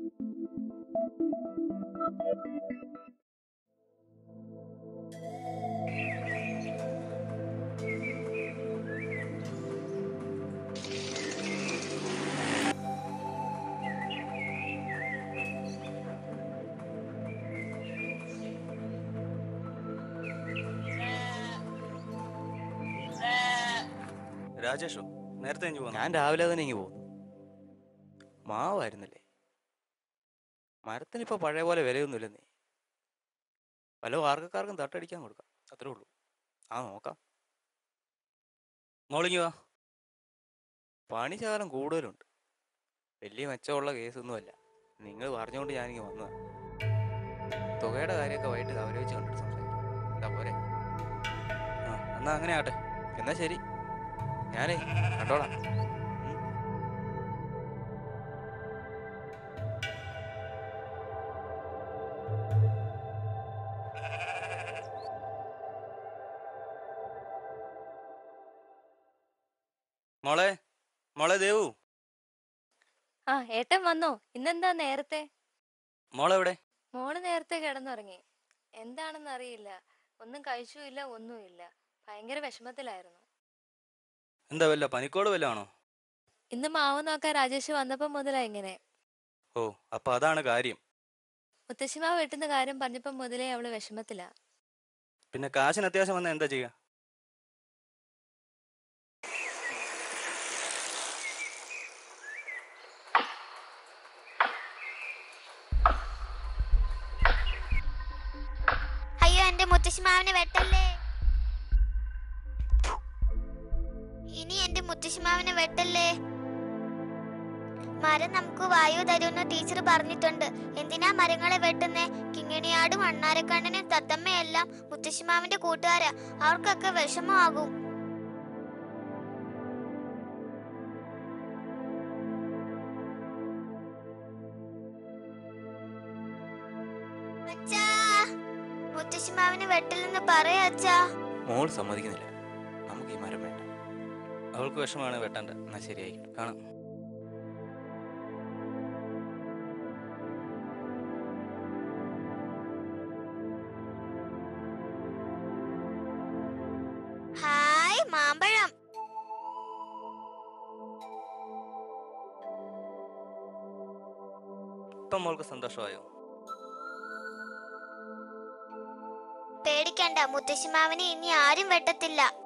രാജേഷോ നേരത്തെ ഇഞ്ഞു പോന്നു ഞാൻ രാവിലെ തന്നെ ഇങ്ങ് പോകുന്നു മാവായിരുന്നില്ലേ മരത്തിനിപ്പോ പഴയ പോലെ വിലയൊന്നുമില്ലെന്നേ വല്ല വാർക്കക്കാർക്കും തട്ടടിക്കാൻ കൊടുക്കാം അത്രേ ഉള്ളൂ ആ നോക്കാം മോളിങ്ങി വാ പണി ശകലം കൂടുതലുണ്ട് വലിയ മെച്ചമുള്ള കേസൊന്നുമല്ല നിങ്ങൾ പറഞ്ഞുകൊണ്ട് ഞാനിങ്ങ് വന്നതാണ് തുകയുടെ കാര്യമൊക്കെ വൈകിട്ട് അവരെ വെച്ച് കണ്ടിട്ട് സംസാരിക്കും എന്താ പോരെ ആ എന്നാ അങ്ങനെ ആട്ടെ എന്നാ ശരി ഞാനേ കണ്ടോളാം ഉം. മോളെ മോളെ ദേവു ആ ഏട്ടൻ വന്നോ ഇന്നെന്താ നേരത്തെ മോളെവിടെ മോള് നേരത്തെ കിടന്നുറങ്ങി എന്താണെന്ന് അറിയില്ല ഒന്നും കഴിച്ചുമില്ല ഒന്നുമില്ല ഭയങ്കര വിഷമത്തിലായിരുന്നു എന്താ വല്ല പനിക്കോട് വല്ല ആണോ ഇന്ന് മാവ് നോക്കാൻ രാജേഷ് വന്നപ്പോ മുതലാ ഇങ്ങനെ ഓ അപ്പൊ അതാണ് കാര്യം മുത്തശ്ശിമാവ് വെട്ടുന്ന കാര്യം പറഞ്ഞപ്പോ മുതലേ അവള് വിഷമത്തിലാ പിന്നെ കാശിന് അത്യാവശ്യം വന്നാൽ എന്താ ചെയ്യുക അയ്യോ എന്റെ മുത്തശ്ശിമാവിനെ വെട്ടല്ലേ ഇനി എന്റെ മുത്തശ്ശിമാവിനെ വെട്ടല്ലേ മരം നമുക്ക് വായു തരുമെന്ന് ടീച്ചർ പറഞ്ഞിട്ടുണ്ട് എന്തിനാ മരങ്ങളെ വെട്ടുന്നേ കിങ്ങിണിയാടും അണ്ണാരക്കണ്ണനും തത്തമ്മയെല്ലാം മുത്തശ്ശിമാവിന്റെ കൂട്ടുകാരാ അവർക്കൊക്കെ വിഷമമാകും അച്ഛാ മുത്തശ്ശിമാവിനെ വെട്ടില്ലെന്ന് പറയാ അച്ഛാ മോൾ സമ്മതിക്കുന്നില്ല നമുക്ക് ഈ മരം വേണ്ട അവൾക്ക് വിഷമാണ് വെട്ടണ്ട എന്നാ ശരിയായിരിക്കും കാണാം ഹായ് മാമ്പഴം ഇപ്പം മോൾക്ക് സന്തോഷമായോ പേടിക്കണ്ട മുത്തശ്ശിമാവിനെ ഇനി ആരും വെട്ടത്തില്ല